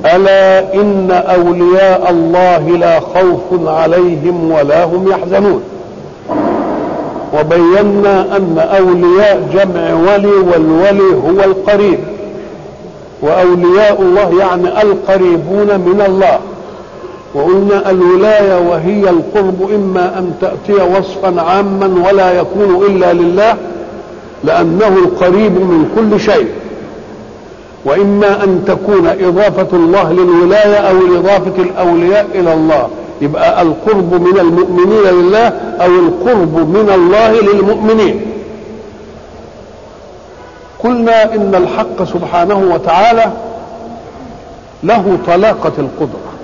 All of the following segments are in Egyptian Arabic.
الا ان اولياء الله لا خوف عليهم ولا هم يحزنون وبينا ان اولياء جمع ولي والولي هو القريب واولياء الله يعني القريبون من الله وقلنا الولايه وهي القرب اما ان تاتي وصفا عاما ولا يكون الا لله لانه القريب من كل شيء واما ان تكون اضافه الله للولايه او اضافه الاولياء الى الله يبقى القرب من المؤمنين لله او القرب من الله للمؤمنين قلنا ان الحق سبحانه وتعالى له طلاقه القدره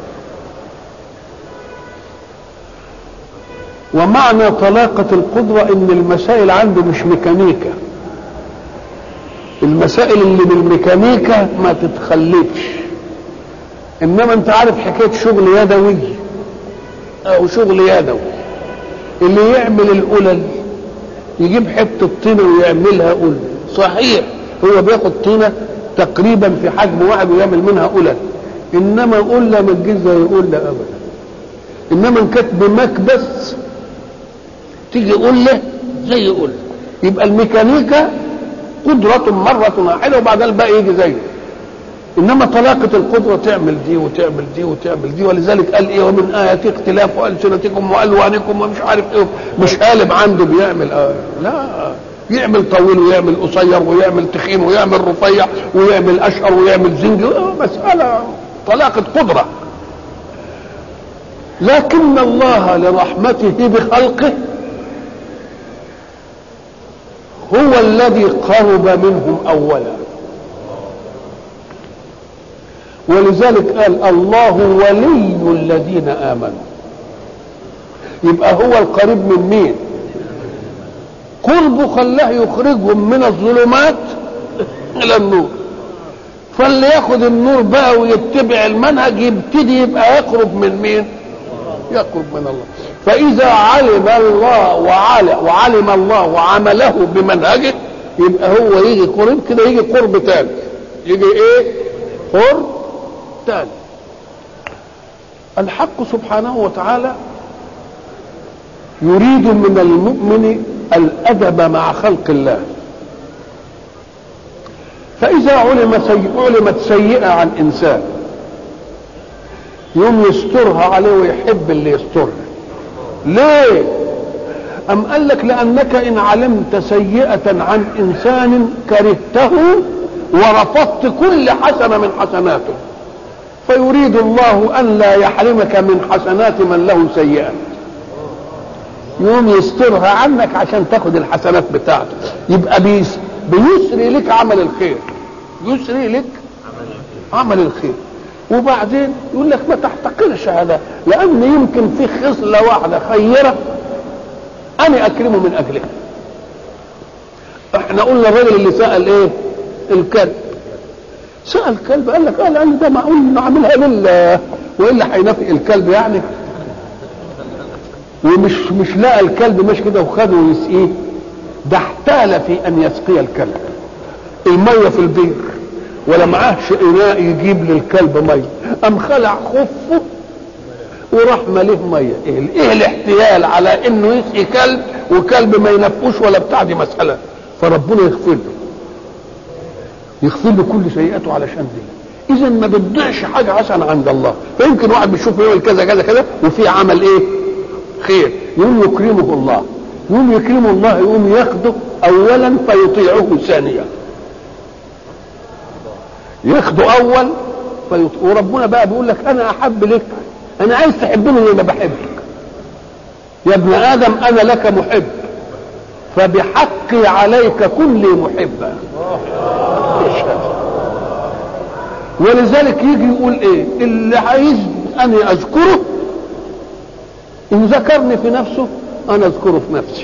ومعنى طلاقه القدره ان المسائل عنده مش ميكانيكا المسائل اللي بالميكانيكا ما تتخلفش انما انت عارف حكايه شغل يدوي او شغل يدوي اللي يعمل القلل يجيب حته طينه ويعملها قلل صحيح هو بياخد طينه تقريبا في حجم واحد ويعمل منها قلل انما قله ما تجيش زي قله ابدا انما ان كانت بمكبس تيجي قله زي قله يبقى الميكانيكا قدرة مرة واحدة وبعد الباقي يجي زيه انما طلاقة القدرة تعمل دي وتعمل دي وتعمل دي ولذلك قال ايه ومن آيات اختلاف ألسنتكم وألوانكم ومش عارف ايه مش قالب عنده بيعمل آه لا يعمل طويل ويعمل قصير ويعمل تخين ويعمل رفيع ويعمل أشقر ويعمل زنج مسألة طلاقة قدرة لكن الله لرحمته بخلقه هو الذي قرب منهم اولا ولذلك قال الله ولي الذين امنوا يبقى هو القريب من مين قربه خلاه يخرجهم من الظلمات الى النور فاللي ياخد النور بقى ويتبع المنهج يبتدي يبقى يقرب من مين يقرب من الله فإذا علم الله وعلم, وعلم الله وعمله بمنهجه يبقى هو يجي قرب كده يجي قرب تاني يجي ايه قرب تاني الحق سبحانه وتعالى يريد من المؤمن الأدب مع خلق الله فإذا علم سي... علمت سيئة عن إنسان يوم يسترها عليه ويحب اللي يسترها ليه أم قال لك لأنك إن علمت سيئة عن إنسان كرهته ورفضت كل حسنة من حسناته فيريد الله أن لا يحرمك من حسنات من له سيئة يوم يسترها عنك عشان تاخد الحسنات بتاعته يبقى بيس بيسري لك عمل الخير يسري لك عمل الخير وبعدين يقول لك ما تحتقرش هذا لان يمكن في خصله واحده خيره انا اكرمه من اجلها احنا قلنا الراجل اللي سال ايه الكلب سال كلب قال لك اه لان ده معقول انه عاملها لله والا هينافق الكلب يعني ومش مش لقى الكلب مش كده وخده ويسقيه ده احتال في ان يسقي الكلب الميه في البير ولا معاهش اناء يجيب للكلب ميه قام خلع خفه وراح مليه ميه ايه, إيه الاحتيال على انه يسقي كلب وكلب ما ينفوش ولا بتاع دي مساله فربنا يغفر له يغفر له كل سيئاته علشان دي اذا ما بتضيعش حاجه حسنه عند الله فيمكن واحد بيشوف يعمل كذا كذا كذا وفي عمل ايه خير يقوم يكرمه الله يقوم يكرمه الله يقوم ياخده اولا فيطيعه ثانيا ياخده اول فيط... وربنا بقى بيقول لك انا احب لك انا عايز تحبني زي ما بحبك يا ابن ادم انا لك محب فبحقي عليك كن لي محبا ولذلك يجي يقول ايه اللي عايز اني اذكره ان ذكرني في نفسه انا اذكره في نفسي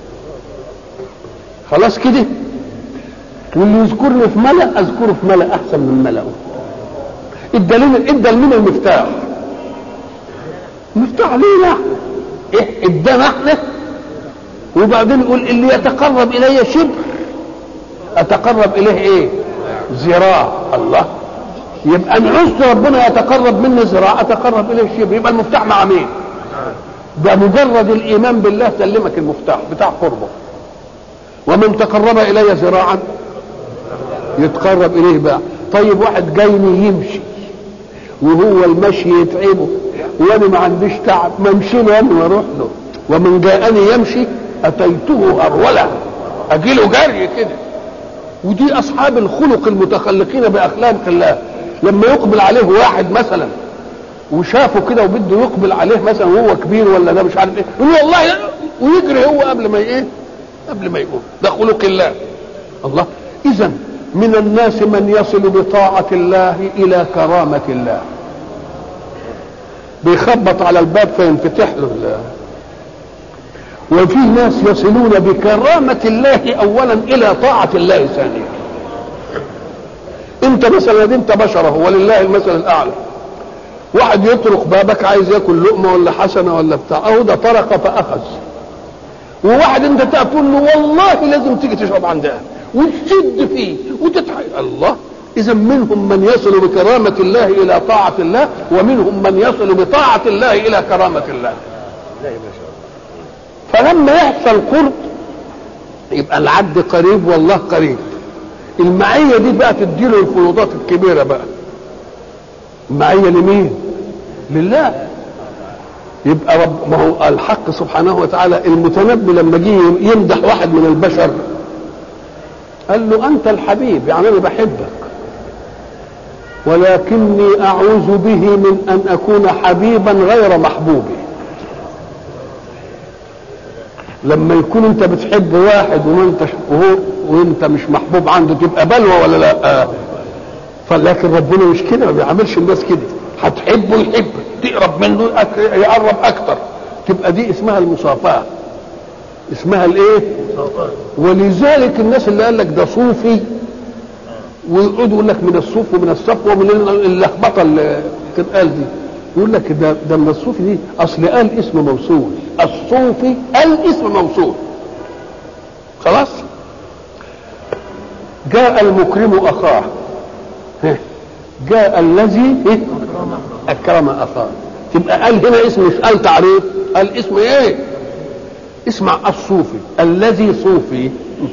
خلاص كده واللي يذكرني في ملأ اذكره في ملأ احسن من ملأه الدليل ادى لمين المفتاح المفتاح لينا احنا ايه ادانا احنا وبعدين يقول اللي يتقرب الي شبر اتقرب اليه ايه ذراع الله يبقى ان عزت ربنا يتقرب مني ذراع اتقرب اليه شبر يبقى المفتاح مع مين ده مجرد الايمان بالله سلمك المفتاح بتاع قربه ومن تقرب الي ذراعا يتقرب اليه بقى طيب واحد جايني يمشي وهو المشي يتعبه وانا ما عنديش تعب ما امشي له انا واروح له ومن جاءني يمشي اتيته هروله اجي له جري كده ودي اصحاب الخلق المتخلقين باخلاق الله لما يقبل عليه واحد مثلا وشافه كده وبده يقبل عليه مثلا وهو كبير ولا ده مش عارف ايه يقول له والله ويجري هو قبل ما ايه قبل ما يقوم ده خلق الله الله اذا من الناس من يصل بطاعة الله إلى كرامة الله بيخبط على الباب فينفتح له الله وفي ناس يصلون بكرامة الله أولا إلى طاعة الله ثانيا أنت مثلا أنت بشره ولله المثل الأعلى واحد يطرق بابك عايز ياكل لقمة ولا حسنة ولا بتاع أهو ده طرق فأخذ وواحد أنت تقول له والله لازم تيجي تشرب عندها وتشد فيه وتتحي الله اذا منهم من يصل بكرامه الله الى طاعه الله ومنهم من يصل بطاعه الله الى كرامه الله فلما يحصل قرب يبقى العبد قريب والله قريب المعيه دي بقى تديله الفروضات الكبيره بقى المعيه لمين لله يبقى رب ما هو الحق سبحانه وتعالى المتنبي لما جه يمدح واحد من البشر قال له انت الحبيب يعني انا بحبك ولكني اعوذ به من ان اكون حبيبا غير محبوبي لما يكون انت بتحب واحد وانت وهو وانت مش محبوب عنده تبقى بلوى ولا لا فلكن ربنا مش كده ما بيعملش الناس كده هتحبه يحبك تقرب منه يقرب اكتر تبقى دي اسمها المصافاه اسمها الايه ولذلك الناس اللي قال لك ده صوفي ويقعدوا يقول لك من الصوف ومن الصفوه ومن اللخبطه اللي تتقال دي يقول لك ده ده من الصوفي دي اصل قال اسم موصول الصوفي قال اسم موصول خلاص جاء المكرم اخاه جاء الذي اكرم اخاه تبقى قال هنا اسم مش قال تعريف قال اسم ايه اسمع الصوفي الذي صوفي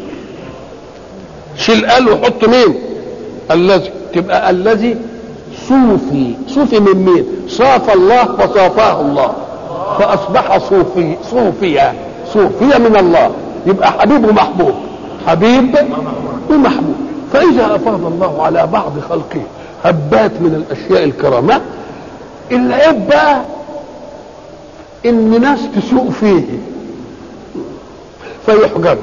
شيل قال وحط مين الذي تبقى الذي صوفي صوفي من مين صاف الله فصافاه الله فاصبح صوفي صوفيا صوفيا من الله يبقى حبيب ومحبوب حبيب ومحبوب فاذا افاض الله على بعض خلقه هبات من الاشياء الكرامات العيب بقى ان ناس تسوء فيه فيحجب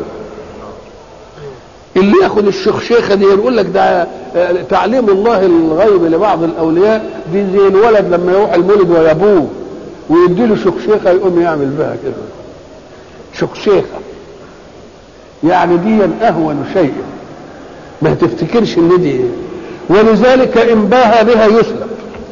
اللي ياخد الشيخه دي يقول لك ده تعليم الله الغيب لبعض الاولياء دي زي الولد لما يروح المولد ويابوه ويدي له شيخه يقوم يعمل بها كده شيخه يعني دي اهون شيء ما تفتكرش ان دي ولذلك ان باها بها يسلب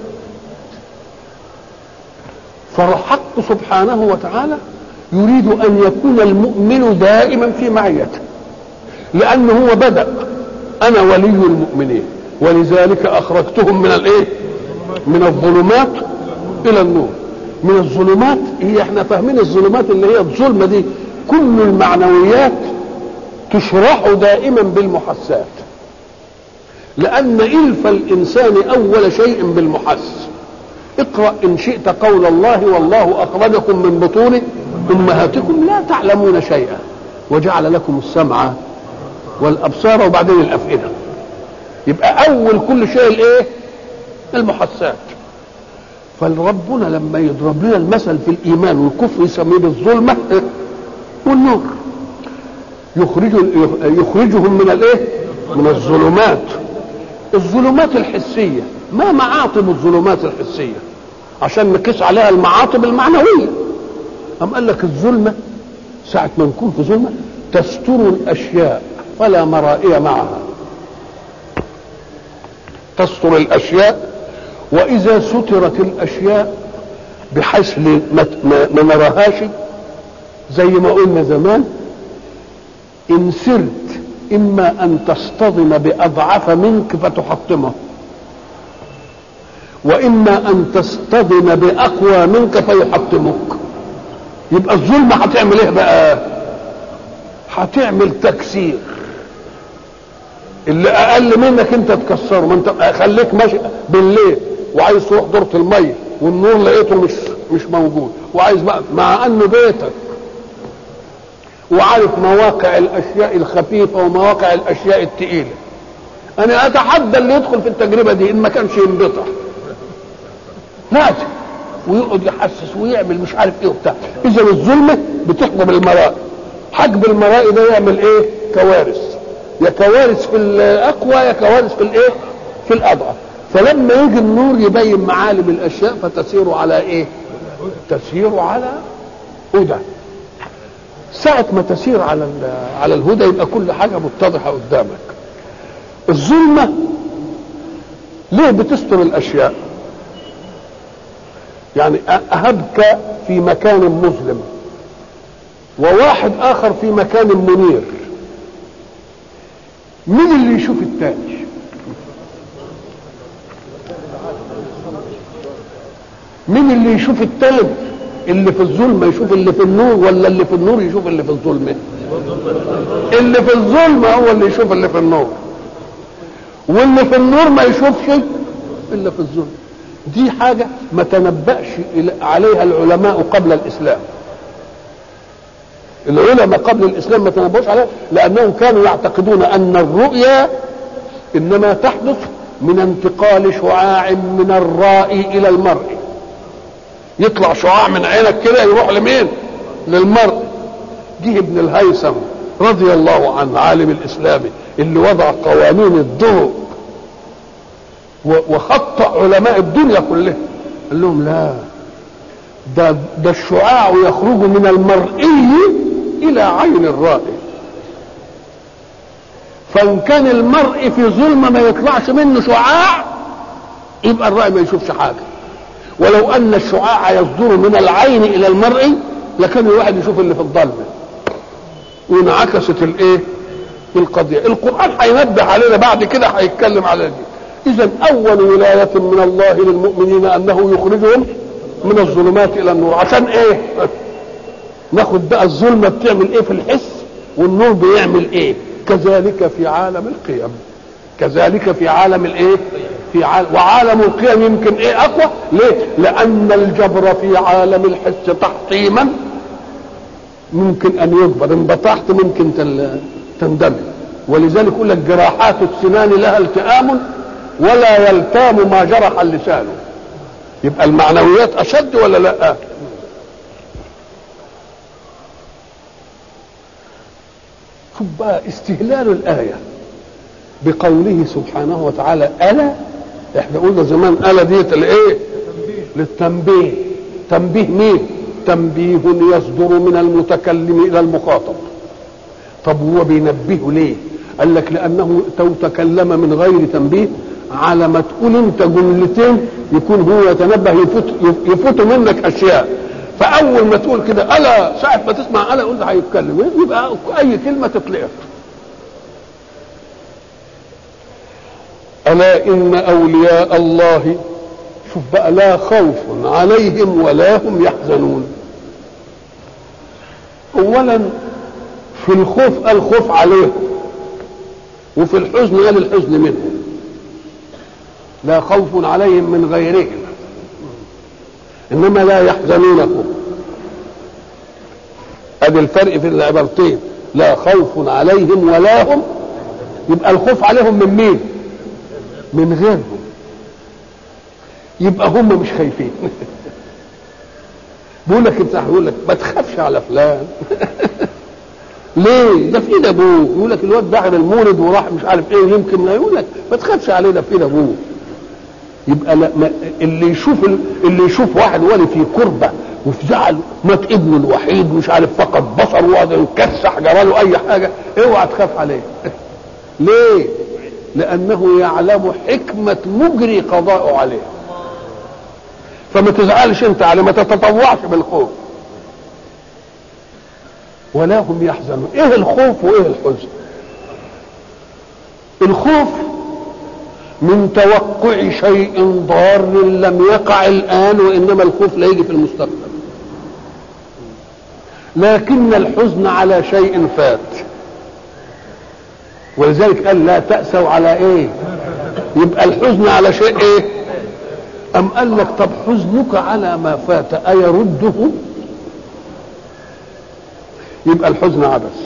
فالحق سبحانه وتعالى يريد ان يكون المؤمن دائما في معيته لانه هو بدا انا ولي المؤمنين ولذلك اخرجتهم من الايه من الظلمات الى النور من الظلمات هي احنا فاهمين الظلمات اللي هي الظلمه دي كل المعنويات تشرح دائما بالمحسات لان الف الانسان اول شيء بالمحس اقرا ان شئت قول الله والله اخرجكم من بطون امهاتكم لا تعلمون شيئا وجعل لكم السمع والابصار وبعدين الافئده يبقى اول كل شيء الايه المحسات فربنا لما يضرب لنا المثل في الايمان والكفر يسميه بالظلمه والنور يخرج يخرجهم من الايه من الظلمات الظلمات الحسيه ما معاطب الظلمات الحسيه عشان نقيس عليها المعاطب المعنويه أم قال لك الظلمة ساعة ما نكون في ظلمة تستر الأشياء فلا مرائي معها تستر الأشياء وإذا سترت الأشياء بحيث ما, ما نراهاش زي ما قلنا زمان إن سرت إما أن تصطدم بأضعف منك فتحطمه واما ان تصطدم باقوى منك فيحطمك يبقى الظلمه هتعمل ايه بقى هتعمل تكسير اللي اقل منك انت تكسره ما انت خليك ماشي بالليل وعايز تروح دورة المية والنور لقيته مش مش موجود وعايز بقى مع انه بيتك وعارف مواقع الاشياء الخفيفه ومواقع الاشياء الثقيله انا اتحدى اللي يدخل في التجربه دي ان ما كانش ينبطح لازم ويقعد يحسس ويعمل مش عارف ايه وبتاع اذا الظلمه بتحجب المرائي حجب المرائي ده يعمل ايه كوارث يا كوارث في الاقوى يا كوارث في الايه في الاضعف فلما يجي النور يبين معالم الاشياء فتسير على ايه تسير على هدى ساعة ما تسير على على الهدى يبقى كل حاجة متضحة قدامك الظلمة ليه بتستر الأشياء يعني أهبك في مكان مظلم وواحد آخر في مكان منير مين اللي يشوف التاني مين اللي يشوف التالت اللي في الظلمة يشوف اللي في النور ولا اللي في النور يشوف اللي في الظلمة اللي في الظلمة هو اللي يشوف اللي في النور واللي في النور ما يشوفش الا في الظلم دي حاجة ما تنبأش عليها العلماء قبل الإسلام العلماء قبل الإسلام ما تنبأوش عليها لأنهم كانوا يعتقدون أن الرؤيا إنما تحدث من انتقال شعاع من الرائي إلى المرئي يطلع شعاع من عينك كده يروح لمين للمرء جه ابن الهيثم رضي الله عنه عالم الاسلامي اللي وضع قوانين الضوء وخطأ علماء الدنيا كلها قال لهم لا ده ده الشعاع يخرج من المرئي الى عين الرائي فان كان المرء في ظلمه ما يطلعش منه شعاع يبقى الرائي ما يشوفش حاجه ولو ان الشعاع يصدر من العين الى المرء لكان الواحد يشوف اللي في الظلمه وانعكست الايه القضيه القران هينبه علينا بعد كده هيتكلم على دي اذا اول ولايه من الله للمؤمنين انه يخرجهم من الظلمات الى النور عشان ايه ناخد بقى الظلمه بتعمل ايه في الحس والنور بيعمل ايه كذلك في عالم القيم كذلك في عالم الايه في عالم وعالم القيم يمكن ايه اقوى ليه لان الجبر في عالم الحس تحطيما ممكن ان يجبر ان بطحت ممكن تندمج ولذلك يقول لك جراحات السنان لها التئام ولا يلتام ما جرح اللسان يبقى المعنويات اشد ولا لا شوف بقى استهلال الايه بقوله سبحانه وتعالى الا احنا قلنا زمان الا ديت الايه للتنبيه تنبيه مين تنبيه يصدر من المتكلم الى المخاطب طب هو بينبهه ليه قال لك لانه تو تكلم من غير تنبيه على ما تقول انت جملتين يكون هو يتنبه يفوت يفوت منك اشياء فاول ما تقول كده الا ساعه ما تسمع الا قلت هيتكلم يبقى اي كلمه تطلق الا ان اولياء الله شوف بقى لا خوف عليهم ولا هم يحزنون اولا في الخوف قال خوف عليهم وفي الحزن قال الحزن منهم لا خوف عليهم من غيرهم انما لا يحزنونكم ادي الفرق في العبارتين لا خوف عليهم ولا هم يبقى الخوف عليهم من مين من غيرهم يبقى هم مش خايفين بيقول لك انت هيقول لك ما تخافش على فلان ليه ده في ايد ابوه يقول لك الواد دخل المولد وراح مش عارف ايه يمكن لا يقول لك ما تخافش عليه ده في ايد ابوه يبقى لا ما اللي يشوف اللي يشوف واحد ولي في كربه وفي زعل مات ابنه الوحيد مش عارف فقد بصر وهذا يكسح جراله اي حاجه اوعى تخاف عليه ليه؟ لانه يعلم حكمه مجري قضاءه عليه فما تزعلش انت عليه ما تتطوعش بالخوف ولا هم يحزنون ايه الخوف وايه الحزن الخوف من توقع شيء ضار لم يقع الآن وإنما الخوف لا يجي في المستقبل لكن الحزن على شيء فات ولذلك قال لا تأسوا على ايه يبقى الحزن على شيء ايه أم قال لك طب حزنك على ما فات أيرده يبقى الحزن عبث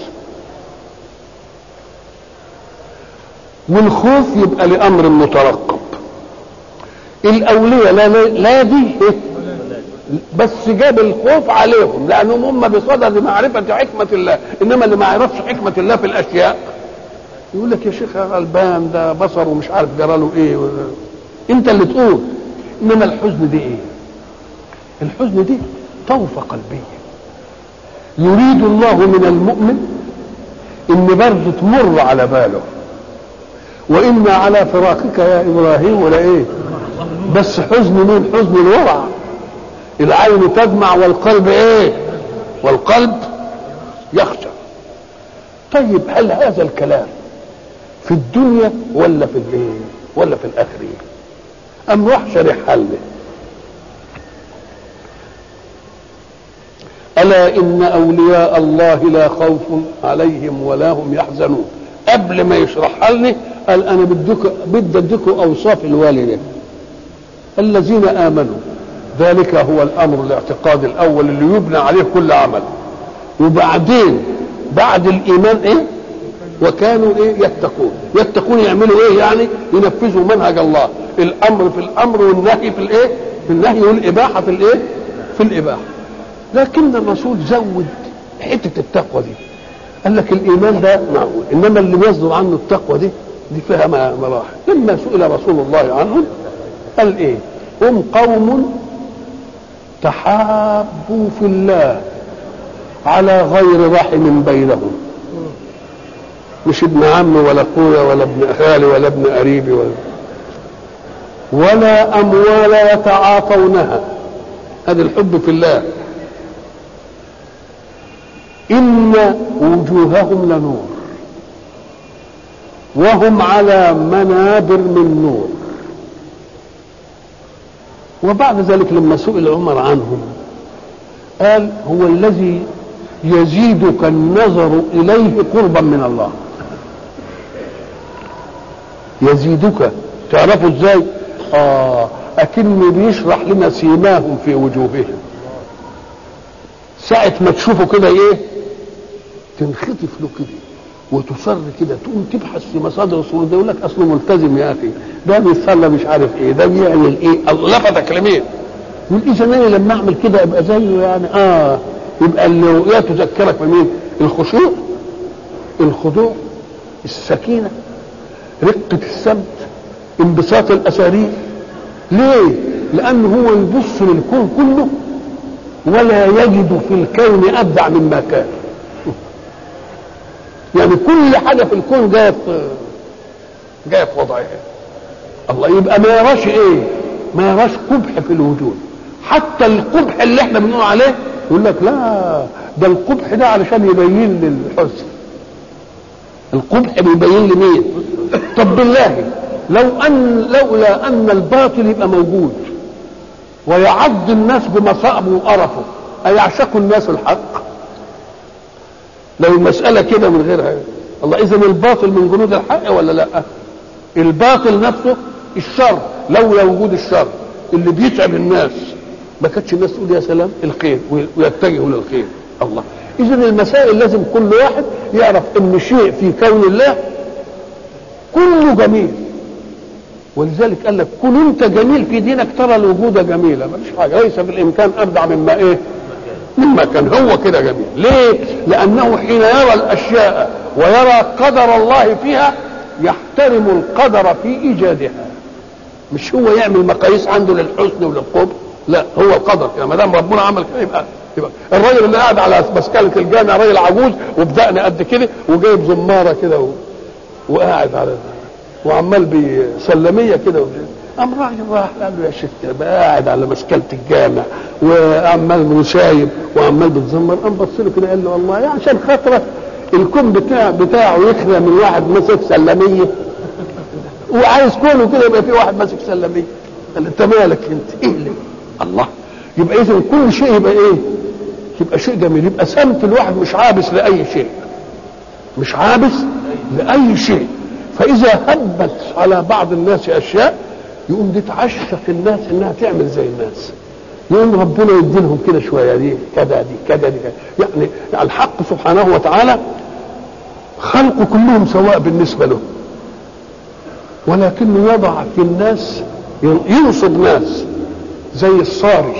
والخوف يبقى لأمر مترقب الأولياء لا, لا دي بس جاب الخوف عليهم لأنهم هم بصدد معرفة حكمة الله إنما اللي ما يعرفش حكمة الله في الأشياء يقول لك يا شيخ يا غلبان ده بصر ومش عارف جرى له ايه و... انت اللي تقول انما الحزن دي ايه الحزن دي طوفة قلبية يريد الله من المؤمن ان برد تمر على باله وإنا على فراقك يا إبراهيم ولا إيه بس حزن مين حزن الورع العين تدمع والقلب إيه والقلب يخشى طيب هل هذا الكلام في الدنيا ولا في الايه ولا في الاخره ام راح شرح حله الا ان اولياء الله لا خوف عليهم ولا هم يحزنون قبل ما يشرحها لي قال انا بدك بدي اديكم اوصاف الوالده الذين امنوا ذلك هو الامر الاعتقاد الاول اللي يبنى عليه كل عمل وبعدين بعد الايمان ايه وكانوا ايه يتقون يتقون يعملوا ايه يعني ينفذوا منهج الله الامر في الامر والنهي في الايه في النهي والاباحه في الايه في الاباحه لكن الرسول زود حته التقوى دي قال لك الايمان ده معقول انما اللي بيصدر عنه التقوى دي دي فيها مراحل لما سئل رسول الله عنهم قال ايه هم قوم تحابوا في الله على غير رحم بينهم مش ابن عم ولا اخويا ولا ابن خالي ولا ابن قريبي ولا ولا اموال يتعاطونها هذا الحب في الله ان وجوههم لنور وهم على منابر من نور وبعد ذلك لما سئل عمر عنهم قال هو الذي يزيدك النظر اليه قربا من الله يزيدك تعرفوا ازاي اه اكن بيشرح لنا سيماهم في وجوههم ساعة ما تشوفه كده ايه تنخطف له كده وتصر كده تقوم تبحث في مصادر الصورة ده يقول لك اصله ملتزم يا اخي ده بيصلى مش عارف ايه ده بيعمل ايه لفتك لمين يقول اذا انا لما اعمل كده ابقى زيه يعني اه يبقى اللي يا تذكرك بمين الخشوع الخضوع السكينه رقة السمت انبساط الأسارير ليه؟ لأنه هو يبص للكون كله ولا يجد في الكون أبدع مما كان يعني كل حاجة في الكون جاية في جاية في وضعها الله يبقى ما يراش ايه؟ ما يراش قبح في الوجود حتى القبح اللي احنا بنقول عليه يقول لك لا ده القبح ده علشان يبين للحسن القبح بيبين لمين طب بالله لو ان لولا ان الباطل يبقى موجود ويعض الناس بمصائبه وقرفه ايعشق الناس الحق لو المساله كده من غيرها الله اذا الباطل من جنود الحق ولا لا الباطل نفسه الشر لولا وجود الشر اللي بيتعب الناس ما كانتش الناس تقول يا سلام الخير ويتجهوا للخير الله اذا المسائل لازم كل واحد يعرف ان شيء في كون الله كله جميل ولذلك قال لك كن انت جميل في دينك ترى الوجود جميلا مفيش حاجه ليس في الامكان ابدع مما ايه مما كان هو كده جميل ليه لانه حين يرى الاشياء ويرى قدر الله فيها يحترم القدر في ايجادها مش هو يعمل مقاييس عنده للحسن وللقبح لا هو القدر كده ما دام ربنا عمل كده يبقى يبقى الراجل اللي قاعد على مسكنه الجامع راجل عجوز وبدقن قد كده وجايب زماره كده و... وقاعد على وعمال بسلميه كده قام راجل راح قال له يا شيخ بقى قاعد على مسكنه الجامع وعمال مسايب وعمال بتزمر قام بص له كده قال له والله يعني عشان خاطرك الكون بتاع بتاعه يخلى من واحد مسك سلميه وعايز كله كده يبقى في واحد ماسك سلميه قال انت مالك انت ايه اللي الله يبقى اذا كل شيء يبقى ايه يبقى شيء جميل يبقى سمت الواحد مش عابس لاي شيء مش عابس لاي شيء فاذا هبت على بعض الناس اشياء يقوم دي تعشق الناس انها تعمل زي الناس يقوم ربنا يديلهم كده شويه دي كذا دي كذا دي كذا يعني الحق سبحانه وتعالى خلقه كلهم سواء بالنسبه له ولكنه يضع في الناس ينصب ناس زي الصاري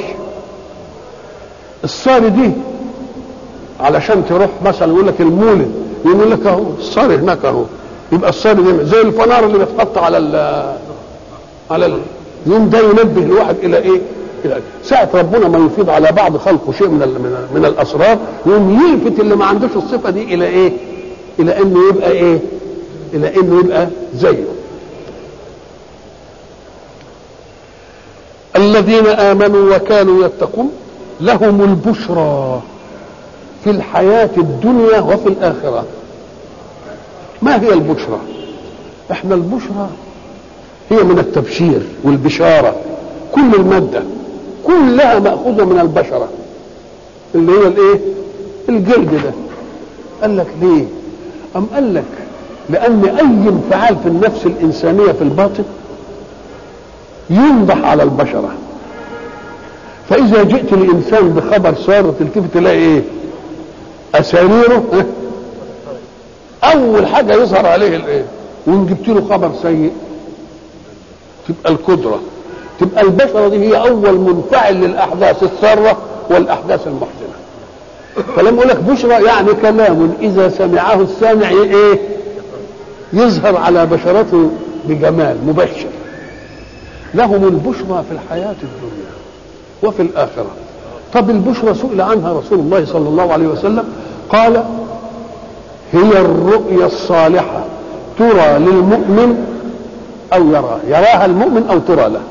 الصاري دي علشان تروح مثلا يقول لك المولد يقول لك اهو الصاري هناك اهو يبقى الصاري دي زي الفنار اللي بيتحط على ال على ال يوم ده ينبه الواحد الى ايه؟ الى ساعة ربنا ما يفيض على بعض خلقه شيء من ال من, ال من الاسرار يوم يلفت اللي ما عندوش الصفة دي الى ايه؟ الى انه يبقى ايه؟ الى انه يبقى زيه. الذين امنوا وكانوا يتقون لهم البشرى في الحياة الدنيا وفي الآخرة ما هي البشرى احنا البشرى هي من التبشير والبشارة كل المادة كلها مأخوذة من البشرة اللي هي الايه الجلد ده قال لك ليه أم قال لك لأن أي انفعال في النفس الإنسانية في الباطن ينضح على البشرة فإذا جئت الإنسان بخبر سار تلتفت تلاقي إيه أساريره أول حاجة يظهر عليه الإيه وإن جبت له خبر سيء تبقى القدرة تبقى البشرة دي هي أول منفعل للأحداث السارة والأحداث المحزنة فلما يقول لك بشرى يعني كلام إذا سمعه السامع إيه يظهر على بشرته بجمال مبشر لهم البشرى في الحياة الدنيا وفي الآخرة طب البشرى سئل عنها رسول الله صلى الله عليه وسلم قال هي الرؤيا الصالحة ترى للمؤمن أو يراها يراها المؤمن أو ترى له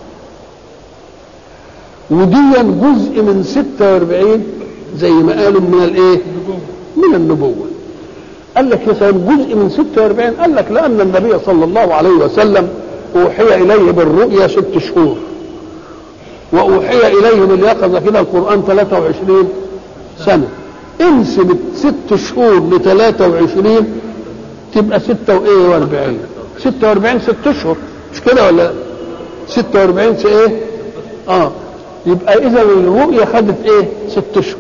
وديا جزء من 46 زي ما قالوا من الايه من النبوة قال لك مثلا جزء من 46 قال لك لأن النبي صلى الله عليه وسلم أوحي إليه بالرؤيا ست شهور وأوحي إليه باليقظة كده القرآن 23 سنة انسب ست شهور ل 23 تبقى 6 وإيه و40 46 ست أشهر مش كده ولا 46 في إيه؟ آه يبقى إذا الرؤيا خدت إيه؟ ست أشهر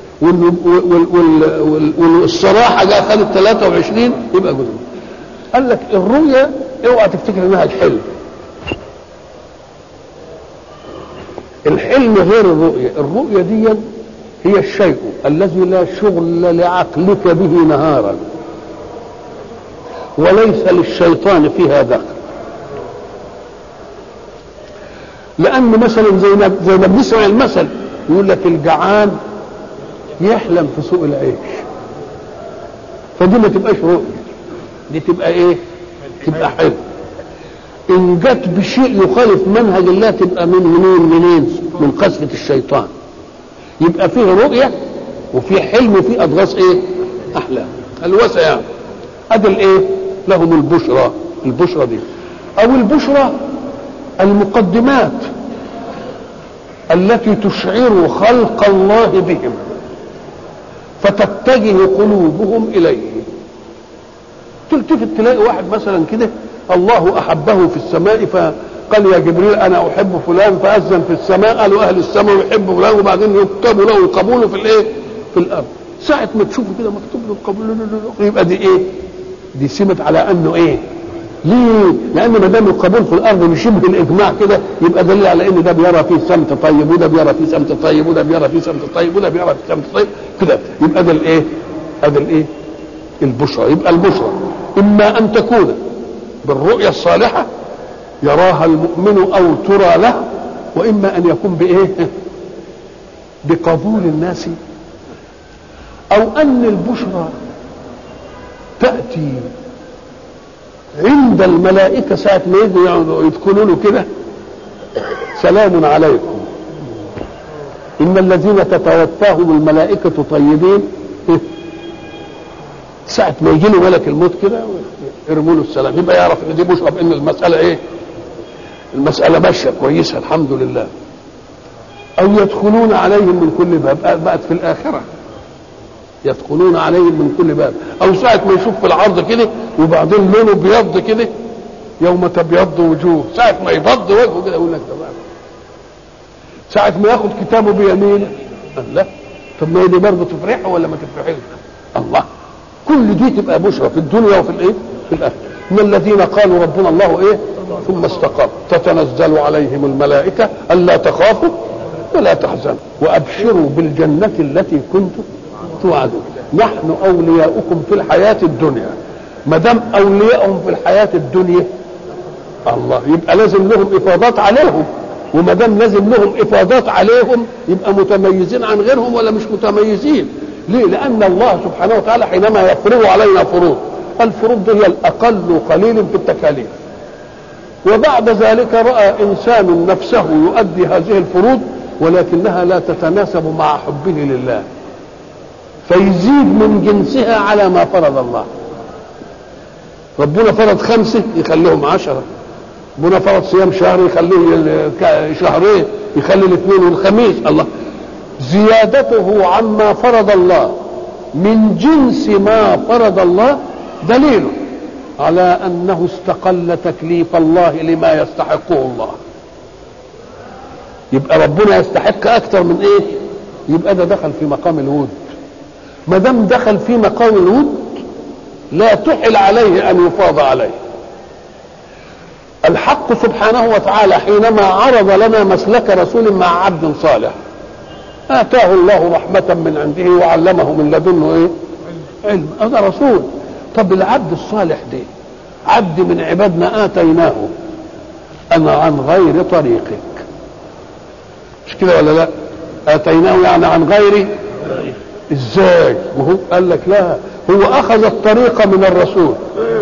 والصراحة جاء خدت 23 يبقى جزء قال لك الرؤيا اوعى تفتكر انها الحلم الحلم غير الرؤية الرؤية دي هي الشيء الذي لا شغل لعقلك به نهارا وليس للشيطان فيها دخل لأن مثلا زي ما زي ما بنسمع المثل يقول لك الجعان يحلم في سوق العيش فدي ما تبقاش رؤية دي تبقى ايه؟ تبقى حلم ان جت بشيء يخالف منهج الله تبقى من منين منين من قذفة الشيطان يبقى فيه رؤية وفي حلم وفي اضغاث ايه احلام الوسع يعني ادي الايه لهم البشرى البشرى دي او البشرى المقدمات التي تشعر خلق الله بهم فتتجه قلوبهم اليه تلتفت تلاقي واحد مثلا كده الله احبه في السماء فقال يا جبريل انا احب فلان فاذن في السماء قالوا اهل السماء يحب فلان وبعدين يكتب له القبول في الايه؟ في الارض ساعة ما تشوفه كده مكتوب له القبول يبقى دي ايه؟ دي سمت على انه ايه؟ ليه؟ لان ما دام القبول في الارض بشبه الاجماع كده يبقى دليل على ان ده بيرى فيه سمت طيب وده بيرى فيه سمت طيب وده بيرى فيه سمت طيب وده بيرى فيه سمت طيب كده يبقى ده الايه؟ هذا الايه؟ البشرى يبقى البشرى اما ان تكون بالرؤيا الصالحه يراها المؤمن او ترى له واما ان يكون بايه؟ بقبول الناس او ان البشرى تاتي عند الملائكة ساعة ما يجوا يدخلوا له كده سلام عليكم إن الذين تتوفاهم الملائكة طيبين ساعة ما يجي له ملك الموت كده يرموا له السلام يبقى يعرف ان دي بشرى بان المسألة ايه؟ المسألة ماشية كويسة الحمد لله. أو يدخلون عليهم من كل باب بقت في الآخرة. يدخلون عليهم من كل باب، أو ساعة ما يشوف في العرض كده وبعدين لونه بيض كده يوم تبيض وجوه، ساعة ما يبض وجهه كده يقول لك تمام. ساعة ما ياخد كتابه بيمينه لا طب ما هي دي برضه تفرحه ولا ما تفرحش؟ الله كل دي تبقى بشرى في الدنيا وفي الايه؟ في الاخره. من الذين قالوا ربنا الله ايه؟ ثم استقاموا تتنزل عليهم الملائكه الا تخافوا ولا تحزنوا وابشروا بالجنه التي كنتم توعدون. نحن اولياؤكم في الحياه الدنيا. ما دام اولياءهم في الحياه الدنيا الله يبقى لازم لهم افاضات عليهم وما دام لازم لهم افاضات عليهم يبقى متميزين عن غيرهم ولا مش متميزين ليه لان الله سبحانه وتعالى حينما يفرض علينا فروض الفروض دي هي الاقل قليل في التكاليف وبعد ذلك راى انسان نفسه يؤدي هذه الفروض ولكنها لا تتناسب مع حبه لله فيزيد من جنسها على ما فرض الله ربنا فرض خمسه يخليهم عشره ربنا فرض صيام شهر يخليه شهرين يخلي الاثنين والخميس الله زيادته عما فرض الله من جنس ما فرض الله دليل على انه استقل تكليف الله لما يستحقه الله يبقى ربنا يستحق اكثر من ايه يبقى ده دخل في مقام الود ما دام دخل في مقام الود لا تحل عليه ان يفاض عليه الحق سبحانه وتعالى حينما عرض لنا مسلك رسول مع عبد صالح آتاه الله رحمة من عنده وعلمه من لدنه إيه؟ علم هذا رسول طب العبد الصالح ده عبد من عبادنا آتيناه أنا عن غير طريقك مش كده ولا لا آتيناه يعني عن غير ازاي وهو قال لك لا هو أخذ الطريق من الرسول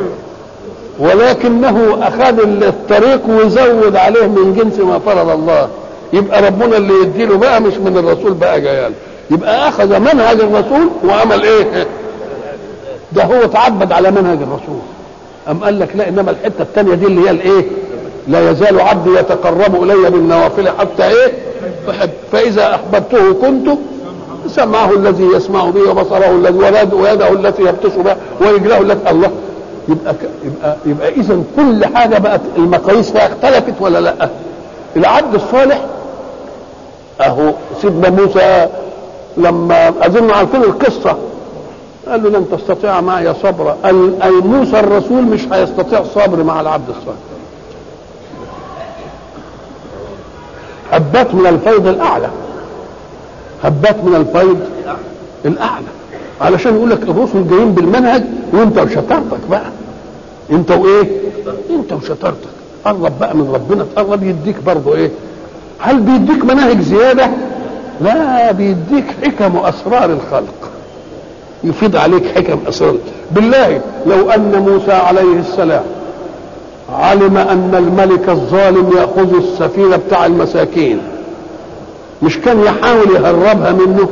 ولكنه اخذ الطريق وزود عليه من جنس ما فرض الله يبقى ربنا اللي يديله بقى مش من الرسول بقى جايال يبقى اخذ منهج الرسول وعمل ايه ده هو تعبد على منهج الرسول ام قال لك لا انما الحته الثانيه دي اللي هي الايه لا يزال عبدي يتقرب الي بالنوافل حتى ايه فحب فاذا احببته كنت سمعه الذي يسمع به وبصره الذي ويده التي يبطش بها ورجله التي الله يبقى يبقى يبقى اذا كل حاجه بقت المقاييس فيها اختلفت ولا لا؟ العبد الصالح اهو سيدنا موسى لما اظن عارفين القصه قال له لن تستطيع معي صبرا اي موسى الرسول مش هيستطيع صبر مع العبد الصالح هبات من الفيض الاعلى هبات من الفيض الاعلى علشان يقول لك الرسل جايين بالمنهج وانت وشطارتك بقى انت وايه انت وشطارتك قرب بقى من ربنا تقرب يديك برضه ايه هل بيديك مناهج زياده لا بيديك حكم واسرار الخلق يفيض عليك حكم اسرار بالله لو ان موسى عليه السلام علم ان الملك الظالم ياخذ السفينه بتاع المساكين مش كان يحاول يهربها منه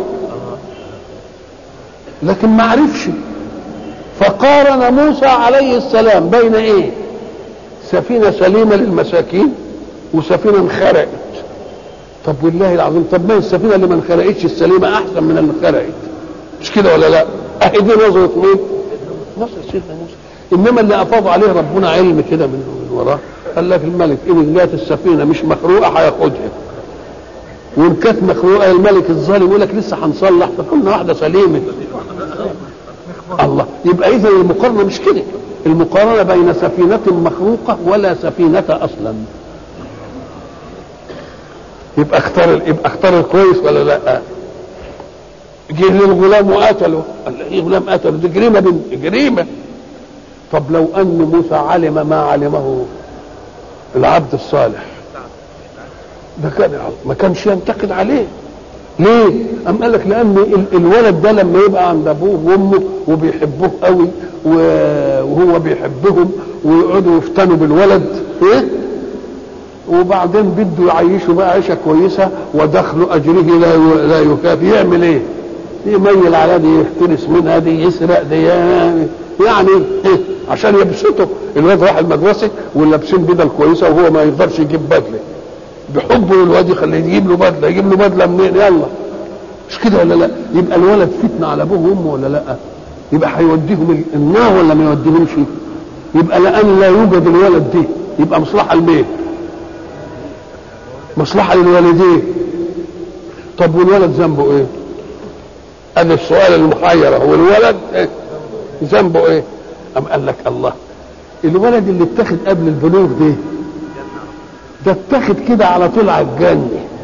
لكن ما عرفش فقارن موسى عليه السلام بين ايه سفينه سليمه للمساكين وسفينه انخرقت طب والله العظيم طب ما السفينه اللي ما انخرقتش السليمه احسن من اللي انخرقت مش كده ولا لا اهي دي نظره مين نظره سيدنا موسى انما اللي افاض عليه ربنا علم كده من وراه قال لك الملك ان جات السفينه مش مخروقه هياخدها وان كانت مخروقه الملك الظالم يقول لك لسه هنصلح فكنا واحده سليمه الله يبقى اذا المقارنه مش كده المقارنه بين سفينه مخروقه ولا سفينه اصلا يبقى اختار يبقى اختار الكويس ولا لا جه للغلام وقتله قال له ايه غلام قتله دي جريمه بنت جريمه طب لو ان موسى علم ما علمه العبد الصالح ده كان ما كانش ينتقد عليه ليه؟ أم قال لك لأن الولد ده لما يبقى عند أبوه وأمه وبيحبوه قوي وهو بيحبهم ويقعدوا يفتنوا بالولد إيه؟ وبعدين بده يعيشه بقى عيشة كويسة ودخل أجره لا لا يكافي يعمل إيه؟ يميل على دي يختلس منها دي يسرق دي يعني, يعني عشان يبسطوا الواد راح المدرسه ولابسين بدل كويسه وهو ما يقدرش يجيب بدله بحبه للواد يخليه يجيب له بدله يجيب له بدله منين يلا مش كده ولا لا يبقى الولد فتنه على ابوه وامه ولا لا يبقى هيوديهم النار ولا ما يوديهمش يبقى لان لا يوجد الولد دي يبقى مصلحه لمين مصلحه للوالدين طب والولد ذنبه ايه هذا السؤال المحير هو الولد إيه؟ ذنبه ايه ام قال لك الله الولد اللي اتخذ قبل البلوغ ده ده اتخذ كده على طول على الجنه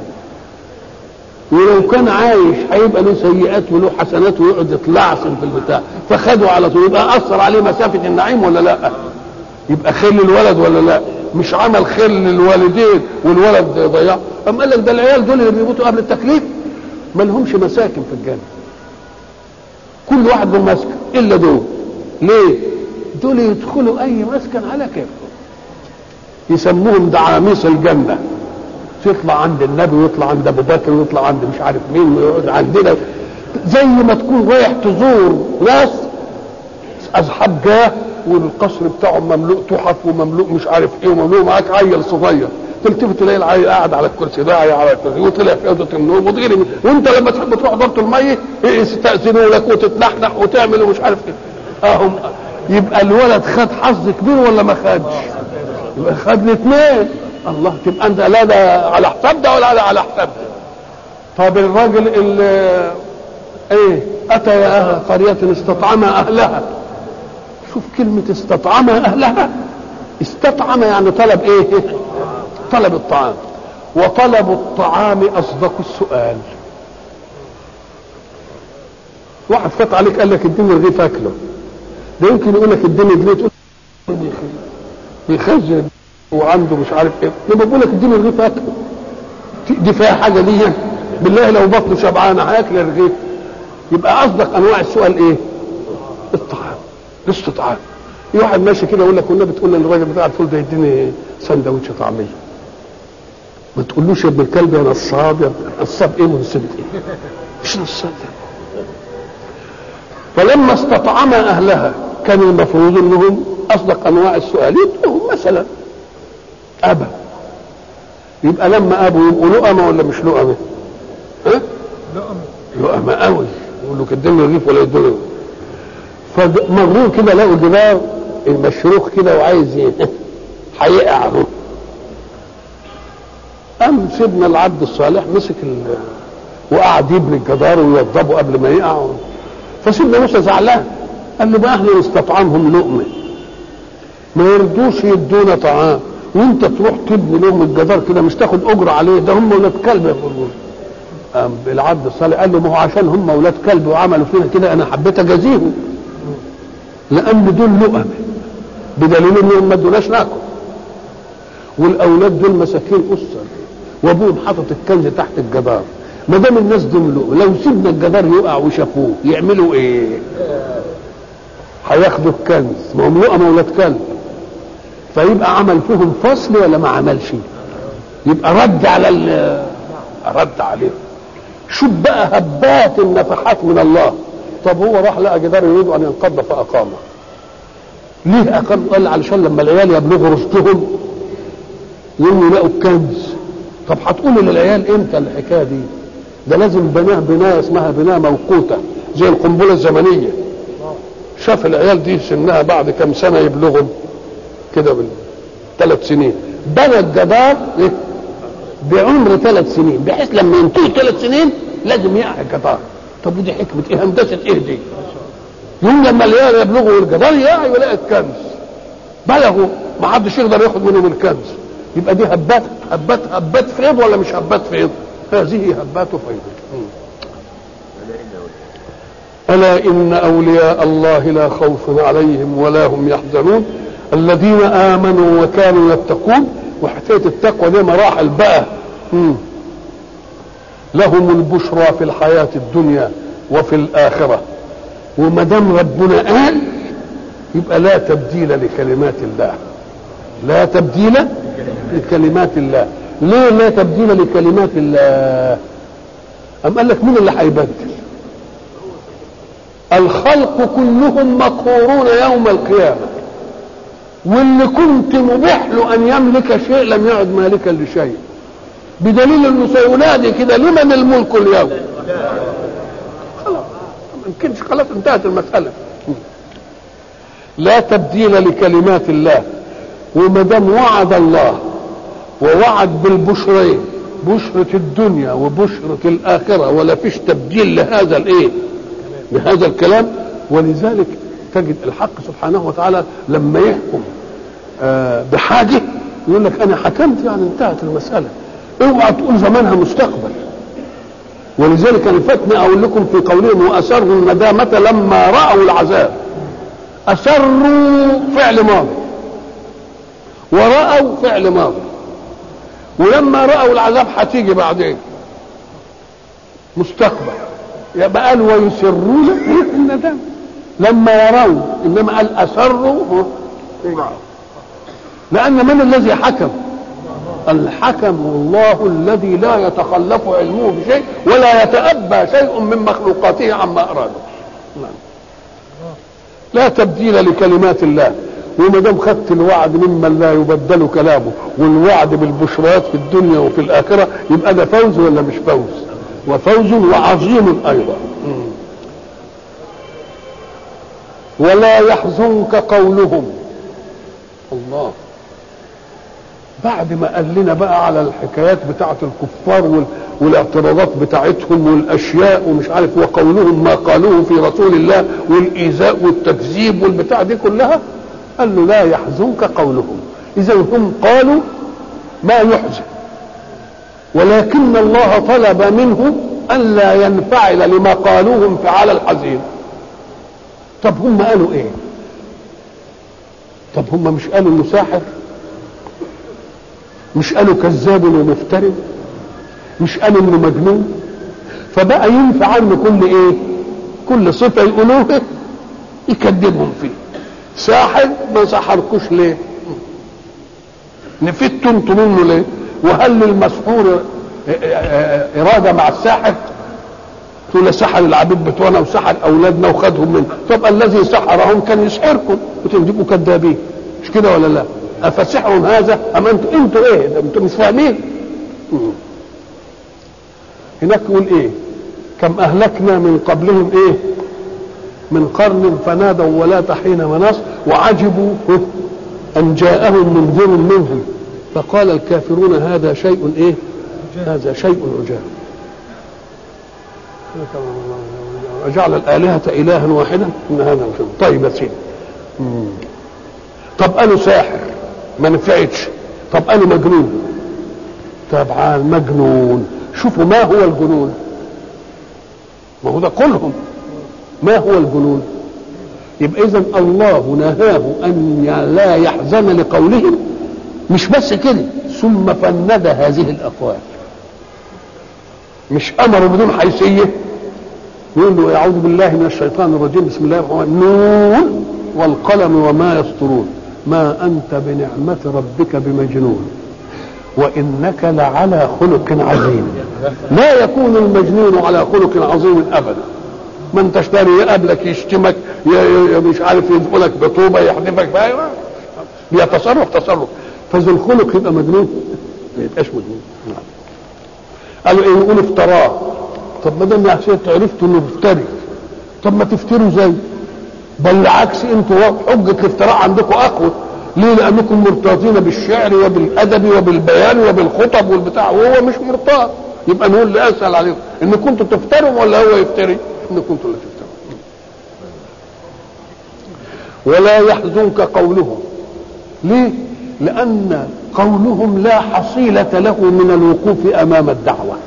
ولو كان عايش هيبقى له سيئات وله حسنات ويقعد يتلعثم في البتاع فخده على طول يبقى اثر عليه مسافه النعيم ولا لا يبقى خير للولد ولا لا مش عمل خير للوالدين والولد ضيع اما قال لك ده العيال دول اللي بيموتوا قبل التكليف ما لهمش مساكن في الجنه كل واحد له مسكن الا دول ليه دول يدخلوا اي مسكن على كيفهم يسموهم دعاميس الجنه يطلع عند النبي ويطلع عند ابو بكر ويطلع عند مش عارف مين ويقعد عندنا زي ما تكون رايح تزور ناس اصحاب جاه والقصر بتاعهم مملوء تحف ومملوء مش عارف ايه ومملوء معاك عيل صغير تلتفت تلاقي العيل قاعد على الكرسي ده على الكرسي وطلع في اوضه النوم وتغير وانت لما تحب تروح دورة الميه يستاذنوا لك وتتنحنح وتعمل ومش عارف ايه اهم يبقى الولد خد حظ كبير ولا ما خدش؟ يبقى خد الاثنين الله تبقى انت لا ده على حساب ده ولا على حساب ده طب الراجل اللي ايه اتى يا اهل قريه استطعم اهلها شوف كلمه استطعم اهلها استطعم يعني طلب ايه طلب الطعام وطلب الطعام اصدق السؤال واحد فات عليك قال لك اديني رغيف اكله ده يمكن يقول لك اديني جنيه تقول بيخزن وعنده مش عارف ايه لما بقول لك اديني رغيف اكله دي فيها حاجه دي بالله لو بطنه شبعان هياكل الرغيف يبقى اصدق انواع السؤال ايه؟ الطعام الاستطعام في واحد ماشي كده يقول لك والنبي تقول للراجل بتاع الفول ده يديني سندوتش طعميه ما تقولوش يا ابن الكلب يا نصاب يا نصاب ايه ونصاب ايه؟ مش نصاب ده فلما استطعم اهلها كان المفروض انهم اصدق انواع السؤال يدوهم مثلا ابا يبقى لما ابوا يبقوا لؤمه ولا مش لؤمه؟ ها؟ لؤمه لؤمه قوي يقول له قدم لي رغيف ولا يدوا له فمروا كده لقوا جدار المشروخ كده وعايز هيقع اهو قام سيدنا العبد الصالح مسك ال... وقعد يبني الجدار ويوضبه قبل ما يقع فسيدنا موسى زعلان قال له بقى احنا نستطعمهم لقمه ما يرضوش يدونا طعام وانت تروح تبني لهم الجدار كده مش تاخد اجره عليه ده هم ولاد كلب يقولون قام العبد الصالح قال له ما هو عشان هم ولاد كلب وعملوا فينا كده انا حبيت اجازيهم لان دول لقمه بدليل انهم ما ادوناش ناكل والاولاد دول مساكين اسر وابوهم حاطط الكنز تحت الجدار ما دام الناس دول لو سيبنا الجدار يقع وشافوه يعملوا ايه؟ هياخدوا الكنز ما هم لقمه ولاد كلب فيبقى عمل فيهم فصل ولا ما عملش يبقى رد على رد عليهم شوف بقى هبات النفحات من الله طب هو راح لقى جدار يريد ان ينقض فاقامه ليه اقام قال علشان لما العيال يبلغوا رشدهم يوم يلاقوا الكنز طب هتقولوا للعيال امتى الحكايه دي ده لازم بناه بنايه اسمها بنايه موقوته زي القنبله الزمنيه شاف العيال دي سنها بعد كم سنه يبلغوا كده ثلاث سنين بنى الجدار إيه؟ بعمر ثلاث سنين بحيث لما ينتهي ثلاث سنين لازم يقع الجدار طب ودي حكمه ايه هندسه ايه دي يوم لما العيال يبلغوا الجدار يقع يلاقي الكنز بلغوا ما حدش يقدر ياخد منهم الكنز يبقى دي هبات هبات هبات فيض ولا مش هبات فيض هذه هبات فيض ألا إن أولياء الله لا خوف عليهم ولا هم يحزنون الذين آمنوا وكانوا يتقون وحكاية التقوى دي مراحل بقى مم. لهم البشرى في الحياة الدنيا وفي الآخرة وما دام ربنا قال يبقى لا تبديل لكلمات الله لا تبديل لكلمات الله ليه لا تبديل لكلمات الله أم قال لك مين اللي هيبدل الخلق كلهم مقهورون يوم القيامة واللي كنت مبيح له أن يملك شيء لم يعد مالكا لشيء بدليل انه سينادي كده لمن الملك اليوم خلاص ما يمكنش خلاص انتهت المسألة لا تبديل لكلمات الله وما دام وعد الله ووعد بالبشرين بشرة الدنيا وبشرة الآخرة ولا فيش تبديل لهذا الإيه؟ لهذا الكلام ولذلك تجد الحق سبحانه وتعالى لما يحكم آه بحاجة يقول لك أنا حكمت يعني انتهت المسألة اوعى تقول زمانها مستقبل ولذلك انا فاتني اقول لكم في قولهم واسروا الندامه لما راوا العذاب اسروا فعل ماضي وراوا فعل ماضي ولما راوا العذاب هتيجي بعدين مستقبل يبقى قال ويسرون الندامه لما يروا انما قال اسروا لان من الذي حكم الحكم الله الذي لا يتخلف علمه بشيء ولا يتأبى شيء من مخلوقاته عما أراده لا تبديل لكلمات الله وما دام خدت الوعد ممن لا يبدل كلامه والوعد بالبشرات في الدنيا وفي الآخرة يبقى ده فوز ولا مش فوز وفوز وعظيم أيضا ولا يحزنك قولهم الله بعد ما قال لنا بقى على الحكايات بتاعه الكفار وال... والاعتراضات بتاعتهم والاشياء ومش عارف وقولهم ما قالوه في رسول الله والايذاء والتكذيب والبتاع دي كلها قال له لا يحزنك قولهم اذا هم قالوا ما يحزن ولكن الله طلب منه الا ينفعل لما قالوه انفعال الحزين طب هم قالوا ايه طب هم مش قالوا انه ساحر مش قالوا كذاب ومفتري مش قالوا انه مجنون فبقى ينفع عنه كل ايه كل صفه يقولوها يكذبهم فيه ساحر ما سحركوش ليه نفدتوا انتوا منه ليه وهل للمسحور اراده مع الساحر تقول سحر العبيد بتوعنا وسحر اولادنا وخدهم منه طب الذي سحرهم كان يسحركم وتبقوا كذابين مش كده ولا لا افسحر هذا ام انتوا انتوا ايه ده انتوا مش فاهمين هناك يقول ايه كم اهلكنا من قبلهم ايه من قرن فنادوا ولا حين مناص وعجبوا ان جاءهم منذر منهم فقال الكافرون هذا شيء ايه هذا شيء عجاب وجعل الآلهة إلها واحدا إن هذا مش طيب يا سيدي طب قالوا ساحر ما نفعتش طب قالوا مجنون طبعا مجنون شوفوا ما هو الجنون ما هو ده كلهم ما هو الجنون يبقى اذا الله نهاه ان لا يحزن لقولهم مش بس كده ثم فند هذه الاقوال مش امره بدون حيثيه يقول له اعوذ بالله من الشيطان الرجيم بسم الله الرحمن الرحيم نون والقلم وما يسطرون ما انت بنعمه ربك بمجنون وانك لعلى خلق عظيم لا يكون المجنون على خلق عظيم ابدا ما انتش تاني يقابلك يشتمك مش عارف يدخلك بطوبه يحدفك بقى بيتصرف تصرف فاذا الخلق يبقى مجنون ما يبقاش مجنون قالوا ايه يقول افتراه طب ما دام عرفتوا انه مفتري طب ما تفتروا زي بل بالعكس انتوا حجه الافتراء عندكم اقوى ليه لانكم مرتاطين بالشعر وبالادب وبالبيان وبالخطب والبتاع وهو مش مرتاط يبقى نقول اللي اسال عليكم ان كنتوا تفتروا ولا هو يفتري ان كنتوا اللي تفتروا ولا يحزنك قولهم ليه لان قولهم لا حصيله له من الوقوف امام الدعوه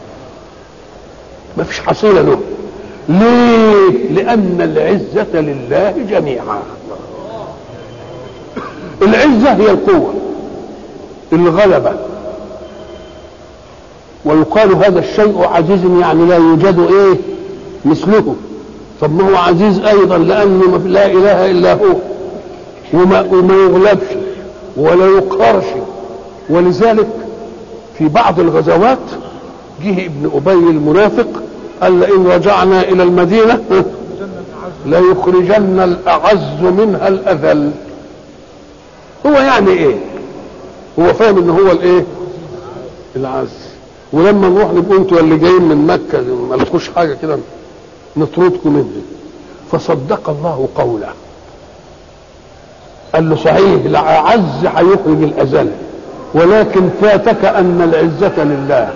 ما فيش حصيله له ليه لان العزه لله جميعا العزه هي القوه الغلبه ويقال هذا الشيء عزيز يعني لا يوجد ايه مثله طب ما هو عزيز ايضا لانه لا اله الا هو وما, وما يغلبش ولا يقهرش ولذلك في بعض الغزوات جه ابن ابي المنافق قال لئن رجعنا الى المدينه ليخرجن الاعز منها الاذل هو يعني ايه هو فاهم ان هو الايه العز ولما نروح نبقوا انتوا اللي جايين من مكه ما لكوش حاجه كده نطردكم منه فصدق الله قوله قال له صحيح العز هيخرج الاذل ولكن فاتك ان العزه لله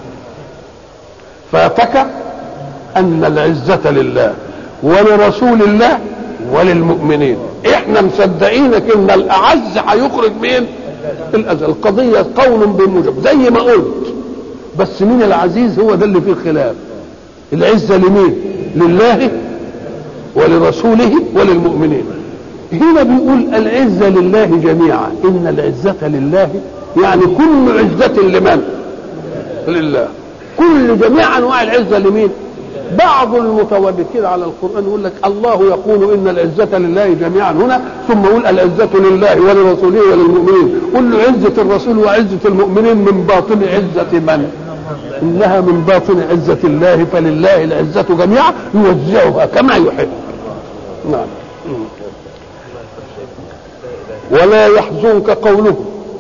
فاتك ان العزه لله ولرسول الله وللمؤمنين احنا مصدقينك ان الاعز هيخرج مين الاذل القضيه قول بموجب زي ما قلت بس مين العزيز هو ده اللي فيه الخلاف العزه لمين لله ولرسوله وللمؤمنين هنا بيقول العزة لله جميعا إن العزة لله يعني كل عزة لمن لله كل جميع أنواع العزة لمين بعض المتوبكين على القرآن يقول لك الله يقول إن العزة لله جميعا هنا ثم يقول العزة لله ولرسوله وللمؤمنين قل له عزة الرسول وعزة المؤمنين من باطن عزة من إنها من باطن عزة الله فلله العزة جميعا يوزعها كما يحب نعم ولا يحزنك قولهم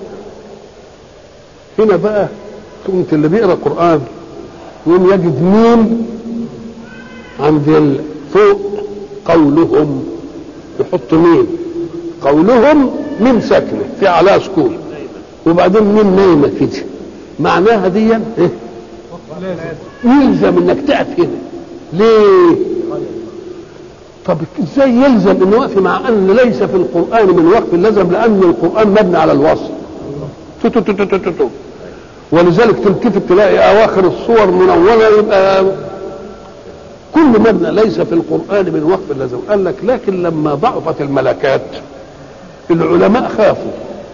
هنا بقى كنت اللي بيقرا قران يوم يجد ميم عند فوق قولهم يحط ميم قولهم ميم ساكنه في عليها سكون وبعدين ميم نايمه كده معناها دي ايه يلزم انك تقف هنا ليه طب ازاي يلزم انه وقف مع ان ليس في القران من وقف اللزم لان القران مبني على الوصل تو تو تو تو تو تو. ولذلك تلتفت تلاقي اواخر الصور منوره يبقى كل مبنى ليس في القران من وقف اللزم قال لك لكن لما ضعفت الملكات العلماء خافوا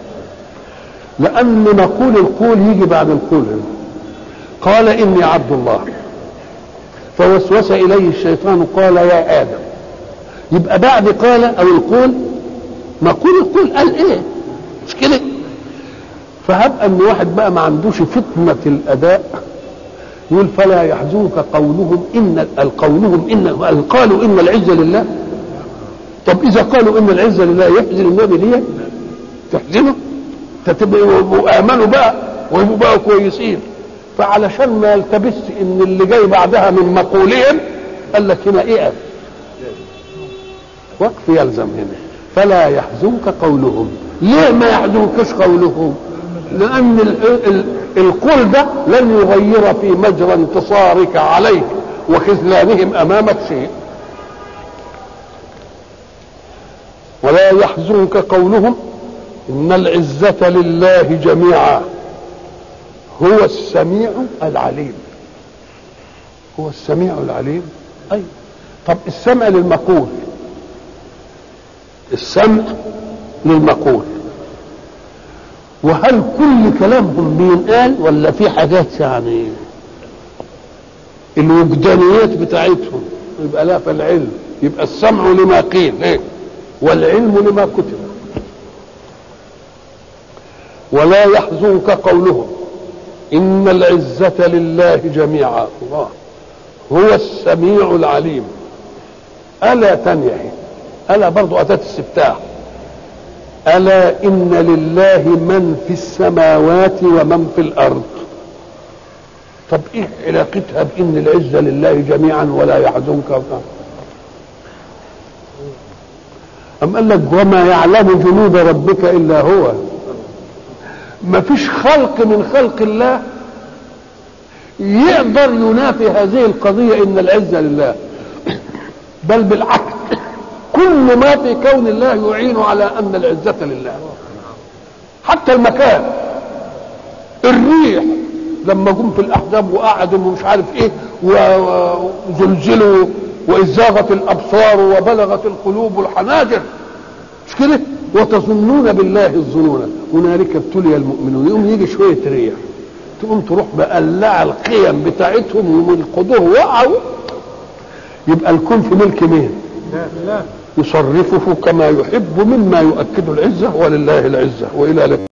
لان مقول القول يجي بعد القول قال اني عبد الله فوسوس اليه الشيطان قال يا ادم يبقى بعد قال او القول مقول القول قال ايه مش كده فهب ان واحد بقى ما عندوش فطنة الاداء يقول فلا يحزنك قولهم ان قولهم ان قالوا ان العزة لله طب اذا قالوا ان العزة لله يحزن النبي ليه تحزنه تبقوا امنوا بقى ويبقوا بقى كويسين فعلشان ما يلتبس ان اللي جاي بعدها من مقولهم قال لك هنا ايه وقف يلزم هنا فلا يحزنك قولهم ليه ما يحزنكش قولهم لان ال ال القول ده لن يغير في مجرى انتصارك عليه وخذلانهم امامك شيء ولا يحزنك قولهم ان العزه لله جميعا هو السميع العليم هو السميع العليم ايوه طب السمع للمقول السمع للمقول وهل كل كلامهم بينقال ولا في حاجات يعني الوجدانيات بتاعتهم يبقى لا في العلم يبقى السمع لما قيل ايه والعلم لما كتب ولا يحزنك قولهم ان العزه لله جميعا الله هو السميع العليم الا تنيهي الا برضو اتت استفتاح الا ان لله من في السماوات ومن في الارض طب ايه علاقتها بان العزه لله جميعا ولا يحزنك أم قال لك وما يعلم جنود ربك إلا هو ما فيش خلق من خلق الله يقدر ينافي هذه القضية إن العزة لله بل بالعكس كل ما في كون الله يعين على أن العزة لله حتى المكان الريح لما جم في الأحزاب وقعدوا ومش عارف إيه وزلزلوا وإذ زاغت الأبصار وبلغت القلوب الحناجر مش كده وتظنون بالله الظنون هنالك ابتلي المؤمنون يقوم يجي شوية ريح تقوم تروح مقلع القيم بتاعتهم وينقضوه وقعوا يبقى الكون في ملك مين؟ يصرفه كما يحب مما يؤكد العزة ولله العزة وإلى لقاء